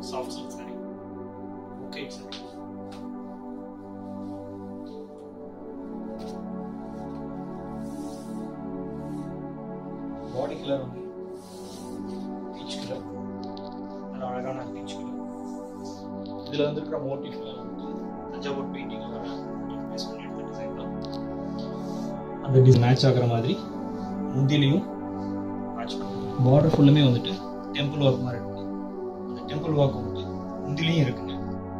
Soft silk sari okay sari body colour வந்து peach colour நல்ல அழகான பீச் கலர் இதில் வந்துருக்கிற மோட்டிஃப்லாம் வந்து தஞ்சாவூர் பெயிண்டிங் பேஸ் பண்ணி எடுத்த டிசைன் தான் அந்த டிசைன் மேட்ச் ஆகிற மாதிரி முந்திலையும் மேட்ச் பண்ணும் பார்டர் ஃபுல்லுமே வந்துட்டு டெம்பிள் ஒர்க் மாதிரி இருக்கு அந்த டெம்பிள் ஒர்க் வந்துட்டு முந்திலையும் இருக்குங்க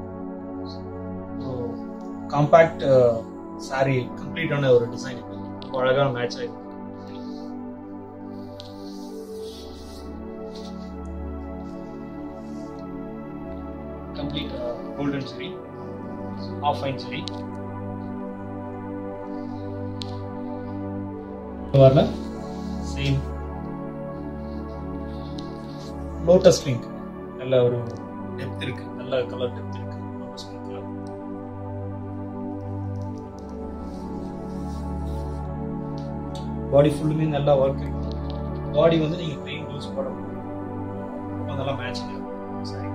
ஸோ காம்பேக்ட் சாரி கம்ப்ளீட்டான ஒரு டிசைன் இது ரொம்ப அழகான மேட்ச் ஆகிருக்கு complete uh, golden zari, half fine zari. வரல சேம் லோட்டஸ் பிங்க் நல்ல ஒரு டெப்த் இருக்கு நல்ல கலர் டெப்த் இருக்கு லோட்டஸ் பிங்க்ல பாடி ஃபுல்லுமே நல்லா ஒர்க் இருக்கு பாடி வந்து நீங்க பிளெயின் ப்ளவுஸ் போட முடியும் ரொம்ப நல்லா மேட்சிங் சரி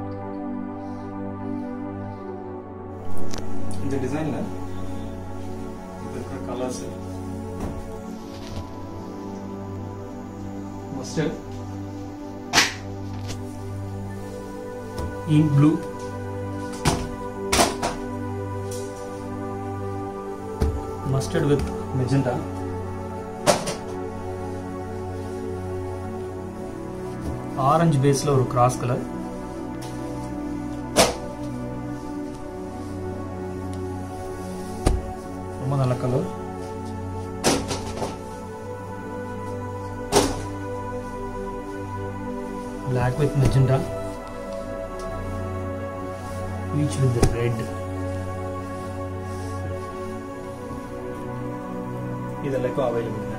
இந்த டிசைன்ல இது இருக்கிற colours mustard ink blue mustard with magenta orange பேஸ்ல ஒரு கிராஸ் கலர் ரொம்ப நல்ல colour black with magenta peach with the red இதெல்லாம் அவைலபிள்